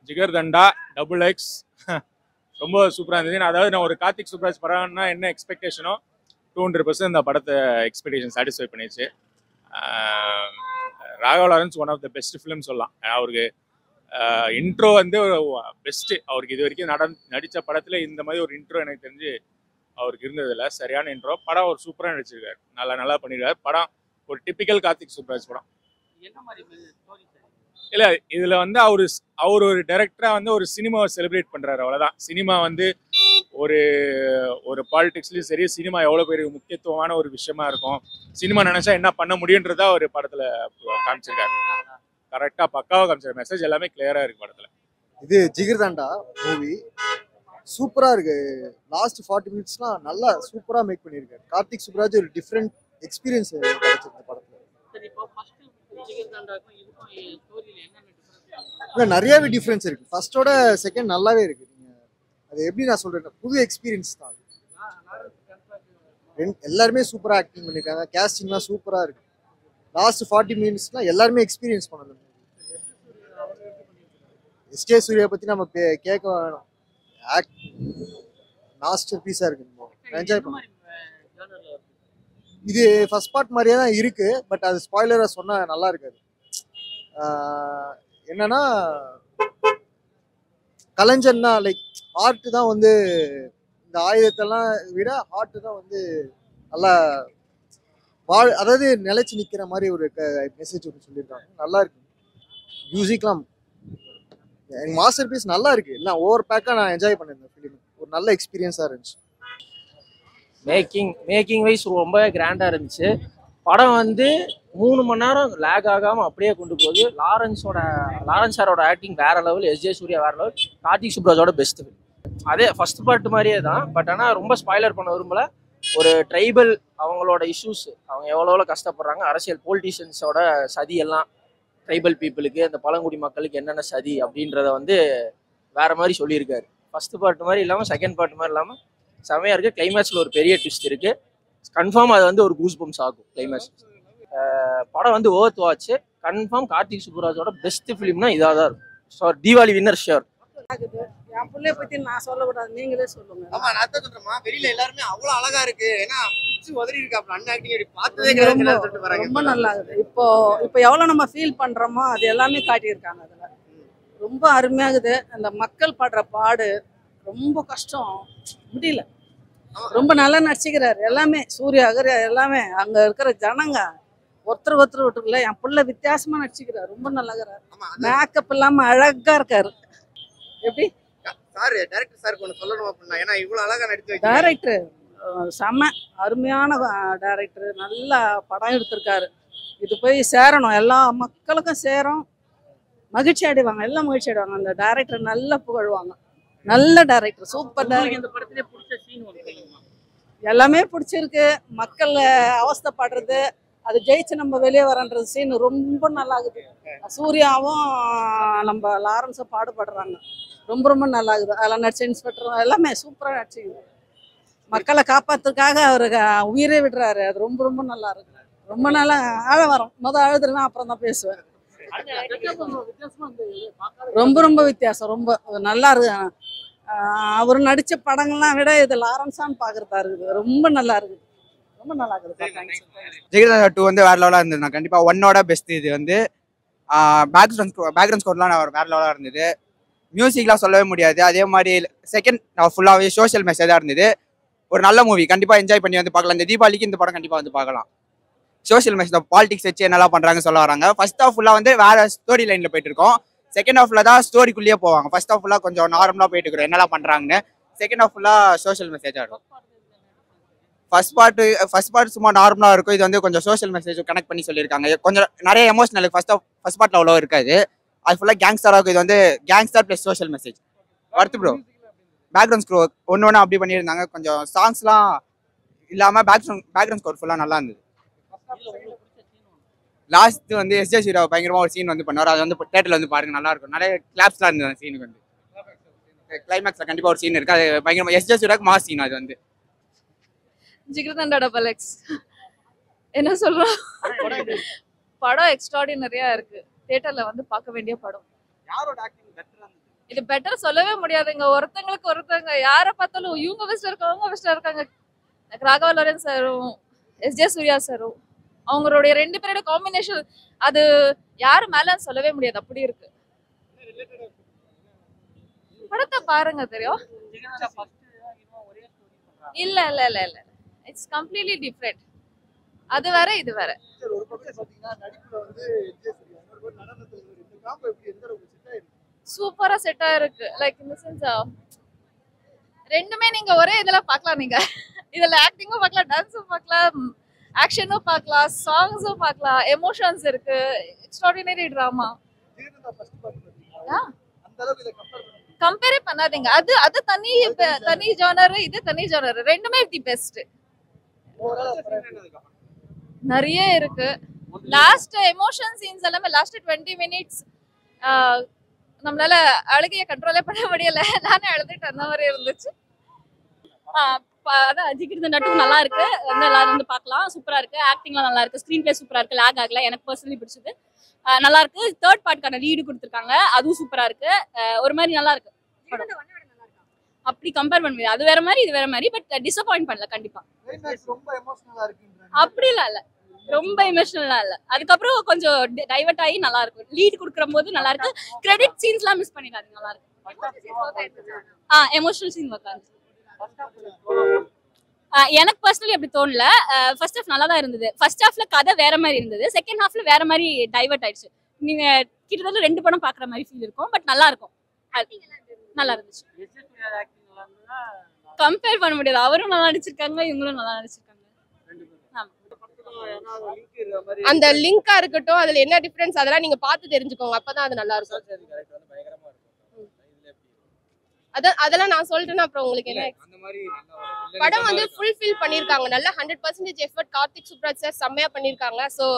ஜிகர் தண்டா double X ரொம்ப சூப்பராக இருந்தது நான் அதாவது நான் ஒரு கார்த்திக் சுப்ராஜ் படம்னா என்ன எக்ஸ்பெக்டேஷனோ டூ ஹண்ட்ரட் பர்சன்ட் இந்த படத்தை எக்ஸ்பெக்டேஷன் சாட்டிஸ்ஃபை பண்ணிச்சு Raghava Lawrence one of the best film சொல்லலாம் அவருக்கு இன்ட்ரோ வந்து பெஸ்ட்டு அவருக்கு இது வரைக்கும் நட நடித்த படத்தில் இந்த மாதிரி ஒரு இன்ட்ரோ எனக்கு தெரிஞ்சு அவருக்கு இருந்ததில்ல சரியான இன்ட்ரோ படம் அவர் சூப்பராக நடிச்சிருக்காரு நல்லா நல்லா பண்ணியிருக்காரு படம் ஒரு டிப்பிக்கல் கார்த்திக் சுப்ராஜ் படம் என்ன மாதிரி ஸ்டோரி சார் இல்ல இதுல வந்து அவரு அவர் ஒரு டைரக்டரா வந்து ஒரு சினிமாவை செலிப்ரேட் பண்றாரு அவ்வளவுதான் சினிமா வந்து ஒரு ஒரு பாலிடிக்ஸ்லயும் சரி சினிமா எவ்வளவு பேருக்கு முக்கியத்துவமான ஒரு விஷயமா இருக்கும் சினிமா நினைச்சா என்ன பண்ண முடியுன்றதா ஒரு படத்துல காமிச்சிருக்காரு கரெக்டா பக்காவா காமிச்சிருக்காரு மெசேஜ் எல்லாமே கிளியரா இருக்கு படத்துல இது ஜிகிர்தாண்டா மூவி சூப்பரா இருக்கு லாஸ்ட் ஃபார்ட்டி மினிட்ஸ்லாம் நல்லா சூப்பரா மேக் பண்ணியிருக்காரு கார்த்திக் சுப்ராஜ் ஒரு டிஃப்ரெண்ட் எக்ஸ்பீரியன்ஸ் கிடைச்சிருக்கு படத்துல சரி இப்போ ஃபர்ஸ்ட் ஜிகர் தண்டாக்கும் இதுக்கும் ஸ்டோரியில என்னென்ன டிஃபரன்ஸ் இல்ல நிறையவே டிஃப்ரென்ஸ் இருக்கு ஃபர்ஸ்டோட செகண்ட் நல்லாவே இருக்கு நீங்க அது எப்படி நான் சொல்றேன் புது எக்ஸ்பீரியன்ஸ் தான் அது. ரெண்டு- எல்லாருமே சூப்பரா ஆக்டிங் பண்ணிருக்காங்க கேஸ்டிங்லாம் சூப்பரா இருக்கு லாஸ்ட் ஃபார்ட்டி மினிட்ஸ்லாம் எல்லாருமே எக்ஸ்பீரியன்ஸ் பண்ணணும் எஸ்டே சூர்யா பத்தி நம்ம பே- கேட்க வேணாம் ஆக்ட் மாஸ்டர் பீஸா இருக்கு என்ஜாய் பண்ண இது ஃபர்ஸ்ட் பார்ட் மாதிரியே தான் இருக்கு பட் அது ஸ்பாய்லரா சொன்னா நல்லா இருக்காது ஆஹ் என்னன்னா கலைஞன் தான் லைக் ஹார்ட் தான் வந்து இந்த ஆயுதத்தெல்லாம் விட ஹார்ட் தான் வந்து நல்லா வாழ் அதாவது நிலைச்சு நிக்கிற மாதிரி ஒரு மெசேஜ் ஒன்று சொல்லியிருக்காங்க நல்லா இருக்கு மியூசிக்லாம் எனக்கு மாஸ்டர் பீஸ் நல்லா இருக்கு இல்லை ஓவர் பேக்காக நான் என்ஜாய் பண்ணியிருந்தேன் ஃபிலிம் ஒரு நல்ல எக்ஸ்பீரியன்ஸாக இருந்துச்சு மேக்கிங் மேக்கிங் வைஸ் ரொம்ப கிராண்டாக இருந்துச்சு படம் வந்து மூணு மணி நேரம் லேக் ஆகாமல் அப்படியே கொண்டு போகுது லாரன்ஸோட லாரன்ஸ் சாரோட ஆக்டிங் வேற லெவல் எஸ்ஜே சூர்யா வேற லெவல் கார்த்திக் சுப்ராஜோட பெஸ்ட் அதே ஃபர்ஸ்ட் பார்ட் மாதிரியே தான் பட் ஆனால் ரொம்ப ஸ்பாய்லர் பண்ண விரும்பல ஒரு ட்ரைபல் அவங்களோட இஷ்யூஸ் அவங்க எவ்வளோ எவ்வளோ கஷ்டப்படுறாங்க அரசியல் பொலிட்டீஷியன்ஸோட சதி எல்லாம் ட்ரைபல் பீப்புளுக்கு அந்த பழங்குடி மக்களுக்கு என்னென்ன சதி அப்படின்றத வந்து வேற மாதிரி சொல்லியிருக்காரு ஃபர்ஸ்ட் பார்ட் மாதிரி இல்லாமல் செகண்ட் பார்ட் மாதிரி இல்லாமல் செமையா இருக்கு கிளைமேக்ஸ்ல ஒரு பெரிய ட்விஸ்ட் இருக்கு கன்ஃபார்ம் அது வந்து ஒரு கூஸ் பம்ஸ் ஆகும் கிளைமேக்ஸ் படம் வந்து ஓர்த் வாட்ச் கன்ஃபார்ம் கார்த்திக் சுப்புராஜோட பெஸ்ட் ஃபிலிம்னா இதாக தான் இருக்கும் ஸோ தீபாவளி வின்னர் ஷியோர் என் பிள்ளைய பத்தி நான் சொல்லக்கூடாது நீங்களே சொல்லுங்க ஆமா நான் தான் சொல்றேன்மா வெளியில எல்லாருமே அவ்வளவு அழகா இருக்கு ஏன்னா பிச்சு உதறி இருக்காப்ல அண்ணன் ஆக்டிங் அப்படி பார்த்ததே ரொம்ப கிடையாது எல்லாரும் சொல்லிட்டு வராங்க ரொம்ப நல்லா இருக்குது இப்போ இப்போ எவ்வளவு நம்ம ஃபீல் பண்றோமோ அது எல்லாமே காட்டியிருக்காங்க அதுல ரொம்ப அருமையாகுது அந்த மக்கள் படுற பாடு ரொம்ப கஷ்டம் முடியல ரொம்ப நல்லா நடிச்சுக்கிறாரு எல்லாமே சூர்யா அகர் எல்லாமே அங்க இருக்கிற ஜனங்க ஒருத்தர் ஒருத்தர் விட்டுருல என் புள்ள வித்தியாசமா நடிச்சுக்கிறாரு ரொம்ப நல்லாகிறாரு ஆமா அந்த மேக்கப் இல்லாம அழகா இருக்காரு எப்படி சார் டைரக்டர் சாருக்கு ஒண்ணு சொல்லணும் அப்படின்னா ஏன்னா இவ்வளவு அழகா நடிச்சு வைக்கிறீங்க. டைரக்டர் செம்ம அருமையான டைரக்டர் நல்ல படம் எடுத்திருக்காரு இது போய் சேரணும் எல்லா மக்களுக்கும் சேரும் மகிழ்ச்சி அடைவாங்க எல்லாம் மகிழ்ச்சி அடைவாங்க அந்த டைரக்டர் நல்லா புகழ்வாங்க நல்ல டைரக்டர் சூப்பர் உங்களுக்கு டைரக்டர் இந்த படத்திலே பிடிச்ச சீன் ஒன்று சொல்லுங்கம்மா எல்லாமே பிடிச்சிருக்கு மக்கள் அவஸ்தைப்படுறது அது ஜெயிச்சு நம்ம வெளியே வரன்றது சீன் ரொம்ப நல்லா இருக்குது சூர்யாவும் நம்ம லாரன்ஸும் பாடுபடுறாங்க ரொம்ப ரொம்ப நல்லா இருக்குது அதெல்லாம் நடிச்ச இன்ஸ்பெக்டர் எல்லாமே சூப்பராக நடிச்சிங்க மக்களை காப்பாத்துறதுக்காக அவரு அஹ், உயிரே விடுறாரு அது ரொம்ப ரொம்ப நல்லா இருக்கு ரொம்ப நல்லா அழ வரும் முதல் அழுதுருவேன் அப்புறம் தான் பேசுவேன் வித்தியாசமா இருந்தது பார்க்காத ரொம்ப ரொம்ப வித்தியாசம் ரொம்ப நல்லா இருக்கு அஹ், அவர் நடிச்ச படங்கள்லாம் விட இது லாரன்ஸான்னு பார்க்கறதா இருக்குது ரொம்ப நல்லா இருக்குது ரொம்ப நல்லா இருக்குது தேங்க்ஸ் ஜெகதா டூ வந்து வேற லெவலாக இருந்தது நான் கண்டிப்பாக ஒன்னோட பெஸ்ட் இது வந்து பேக்ரவுண்ட் பேக்ரவுண்ட் ஸ்கோர்லாம் வேற லெவலாக இருந்தது மியூசிக்லாம் சொல்லவே முடியாது அதே மாதிரி செகண்ட் ஃபுல்லாகவே சோஷியல் மெசேஜாக இருந்தது ஒரு நல்ல மூவி கண்டிப்பாக என்ஜாய் பண்ணி வந்து பார்க்கலாம் இந்த தீபாவளிக்கு இந்த படம் கண்டிப்பாக வந்து பார்க்கலாம் சோஷியல் மெசேஜ் பாலிடிக்ஸ் வச்சு என்னெல்லாம் பண்ணுறாங்க சொல்ல வராங்க ஃபர்ஸ்ட் ஹாஃப் ஃபுல்லாக வந்து வேற ஸ்டோரி லைனில் போயிட்டு இருக்கோம் செகண்ட் ஹாஃப்ல தான் ஸ்டோரிக்குள்ளேயே போவாங்க ஃபர்ஸ்ட் ஹாஃப் ஃபுல்லாக கொஞ்சம் நார்மலாக போயிட்டு இருக்கிறோம் என்னெல்லாம் பண்ணுறாங்கன்னு செகண்ட் ஹாஃப் ஃபுல்லாக சோஷியல் மெசேஜாக இருக்கும் ஃபர்ஸ்ட் பார்ட் ஃபர்ஸ்ட் பார்ட் சும்மா நார்மலாக இருக்கும் இது வந்து கொஞ்சம் சோஷியல் மெசேஜ் கனெக்ட் பண்ணி சொல்லியிருக்காங்க கொஞ்சம் நிறைய எமோஷனல் ஃபர்ஸ்ட் ஃபர்ஸ்ட் பார்ட்ல அவ்வளோ இருக்காது அது ஃபுல்லாக கேங்ஸ்டராக இருக்கும் இது வந்து கேங்ஸ்டர் ப்ளஸ் சோஷியல் மெசேஜ் வருத்து ப்ரோ பேக்ரவுண்ட் ஸ்க்ரோ ஒன்று ஒன்று அப்படி பண்ணியிருந்தாங்க கொஞ்சம் சாங்ஸ்லாம் இல்லாமல் பேக்ரவுண்ட் பேக்ரவுண்ட் ஸ்கோர் ஃபுல்லாக நல்லா இருந்தது லாஸ்ட் வந்து எஸ் ஜே சூர்யா பயங்கரமாக ஒரு சீன் வந்து பண்ணுவார் அது வந்து தேட்டரில் வந்து பாருங்க நல்லா இருக்கும் நிறைய கிளாப்ஸ்லாம் இருந்தது அந்த சீனுக்கு வந்து கிளைமேக்ஸில் கண்டிப்பாக ஒரு சீன் இருக்கு அது பயங்கரமாக எஸ் ஜே சூர்யாக்கு மாஸ் சீன் அது வந்து ஜிகிருதண்டா டபுள் எக்ஸ் என்ன சொல்றோம் படம் எக்ஸ்ட்ராடினரியா இருக்கு தியேட்டர்ல வந்து பார்க்க வேண்டிய படம் யாரோட ஆக்டிங் பெட்டரா இருந்தது இது பெட்டர் சொல்லவே முடியாதுங்க ஒருத்தங்களுக்கு ஒருத்தங்க யாரை பார்த்தாலும் இவங்க பெஸ்ட்டாக இருக்காங்க அவங்க பெஸ்ட்டாக இருக்காங்க எனக்கு ராகவா லாரன்ஸ் சாரும் எஸ் ஜே சூர்யா சாரும் அவங்களுடைய ரெண்டு பேரோட காம்பினேஷன் அது யாரு மேல சொல்லவே முடியாது அப்படி இருக்கு படத்தை பாருங்க தெரியும் ஜிகர்தண்டா ஃபர்ஸ்ட் இதுவும் ஒரே ஸ்டோரி பண்றாங்க இல்ல இல்ல இல்ல இல்ல இட்ஸ் கம்ப்ளீட்லி டிஃப்ரெண்ட் அது வேற இது வேற சார் ஒரு பக்கம் பாத்தீங்கன்னா நடிப்புல வந்து எஜே சூர்யா இன்னொரு பக்கம் நடனத்துல இவர் இந்த காம்போ எப்படி எந்த அளவுக்கு செட் ஆயிருக்கு சூப்பரா செட் ஆயிருக்கு லைக் இந்த சென்ஸ் ரெண்டுமே நீங்க ஒரே இதுல பார்க்கலாம் நீங்க இதுல ஆக்டிங்கும் பார்க்கலாம் டான்ஸும் பார்க்கலாம் ஆக்ஷனும் பார்க்கலாம் சாங்ஸும் பார்க்கலாம் எமோஷன்ஸ் இருக்கு extraordinary drama Jigarthanda first part பாத்தீங்களா ஆ. அந்த அளவுக்கு இதை கம்பேர் பண்ணி கம்பேரே பண்ணாதீங்க அது அது தனி ப- தனி ஜானர் இது தனி ஜானர் ரெண்டுமே தி பெஸ்ட் ஓவரால் நிறைய இருக்கு லாஸ்ட் எமோஷன் சீன்ஸ் எல்லாமே லாஸ்ட் டுவெண்ட்டி மினிட்ஸ் நம்மளால அழுகைய கண்ட்ரோலே பண்ண முடியல நானே அழுதுட்டு அந்த மாதிரி இருந்துச்சு அதான் ஜிகிர் நட்டு நல்லா இருக்கு வந்து எல்லாரும் வந்து பார்க்கலாம் சூப்பரா இருக்கு ஆக்டிங்லாம் நல்லா இருக்கு ஸ்க்ரீன் பிளே சூப்பரா இருக்கு லேக் ஆகல எனக்கு பர்சனலி பிடிச்சது அஹ் நல்லா இருக்கு தேர்ட் பார்ட்கான லீடு கொடுத்துருக்காங்க அதுவும் சூப்பரா இருக்கு அஹ் ஒரு மாதிரி நல்லா இருக்கு படம். அப்படி கம்பேர் பண்ண முடியாது அது வேற மாதிரி இது வேற மாதிரி பட் டிசப்பாயிண்ட் பண்ணல கண்டிப்பா கிளைமேக்ஸ் ரொம்ப எமோஷனலா இருக்குன்றாங்க அப்படிலாம் இல்ல ரொம்ப எமோஷனலா இல்ல அதுக்கப்புறம் கொஞ்சம் டைவர்ட் ஆகி நல்லா இருக்கும் லீட் கொடுக்குற போது நல்லா இருக்கு கிரெடிட் சீன்ஸ்லாம் மிஸ் பண்ணிடாதீங்க நல்லா இருக்கு ஆ எமோஷனல் சீன் ஒர்க் ஆகுது ஆஹ் எனக்கு பர்சனலி அப்படி தோணல ஃபர்ஸ்ட் ஹாஃப் நல்லா தான் இருந்தது ஃபர்ஸ்ட் ஹாஃப்ல கதை வேற மாதிரி இருந்தது செகண்ட் ஹாஃப்ல வேற மாதிரி டைவர்ட் ஆயிடுச்சு நீங்க கிட்டத்தட்ட ரெண்டு படம் பாக்குற மாதிரி ஃபீல் இருக்கும் பட் நல்லா இருக்கும் அது- நல்லா இருந்துச்சு எஸ் ஜே சூர்யா ஆக்டிங் நல்லா இருந்ததா கம்பேர் பண்ண முடியாது அவரும் நல்லா நடிச்சிருக்காங்க இவங்களும் நல்லா நடிச்சிருக்காங்க அந்த லிங்கா இருக்கட்டும் அதுல என்ன டிஃபரன்ஸ் அதெல்லாம் நீங்க பார்த்து தெரிஞ்சுக்கோங்க அப்பதான் அது நல்லா இருக்கும் அதான் அதெல்லாம் நான் சொல்லிட்டேன்னா அப்புறம் உங்களுக்கு என்ன படம் வந்து ஃபுல் ஃபில் பண்ணிருக்காங்க நல்லா hundred percentage effort Karthik Subbaraj sir செம்மையா பண்ணிருக்காங்க ஸோ